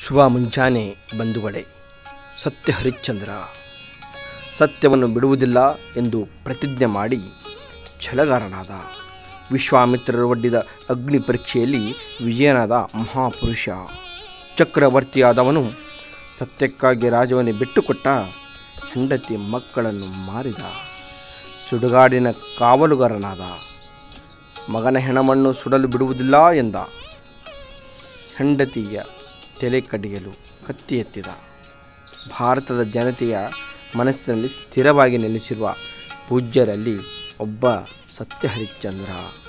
ಶುಭ ಮುಂಜಾನೆ ಬಂಧುಗಳೇ ಸತ್ಯ ಹರಿಶ್ಚಂದ್ರ ಸತ್ಯವನ್ನು ಬಿಡುವುದಿಲ್ಲ ಎಂದು ಪ್ರತಿಜ್ಞೆ ಮಾಡಿ ಛಲಗಾರನಾದ ವಿಶ್ವಾಮಿತ್ರರು ಒಡ್ಡಿದ ಅಗ್ನಿ ಪರೀಕ್ಷೆಯಲ್ಲಿ ವಿಜಯನಾದ ಮಹಾಪುರುಷ ಚಕ್ರವರ್ತಿಯಾದವನು ಸತ್ಯಕ್ಕಾಗಿ ರಾಜವನ್ನೇ ಬಿಟ್ಟುಕೊಟ್ಟ ಹೆಂಡತಿ ಮಕ್ಕಳನ್ನು ಮಾರಿದ ಸುಡುಗಾಡಿನ ಕಾವಲುಗಾರನಾದ ಮಗನ ಹೆಣಮಣ್ಣು ಸುಡಲು ಬಿಡುವುದಿಲ್ಲ ಎಂದ ಹೆಂಡತಿಯ ತಲೆ ಕಡಿಯಲು ಕತ್ತಿ ಎತ್ತಿದ ಭಾರತದ ಜನತೆಯ ಮನಸ್ಸಿನಲ್ಲಿ ಸ್ಥಿರವಾಗಿ ನೆಲೆಸಿರುವ ಪೂಜ್ಯರಲ್ಲಿ ಒಬ್ಬ ಸತ್ಯ ಹರಿಶ್ಚಂದ್ರ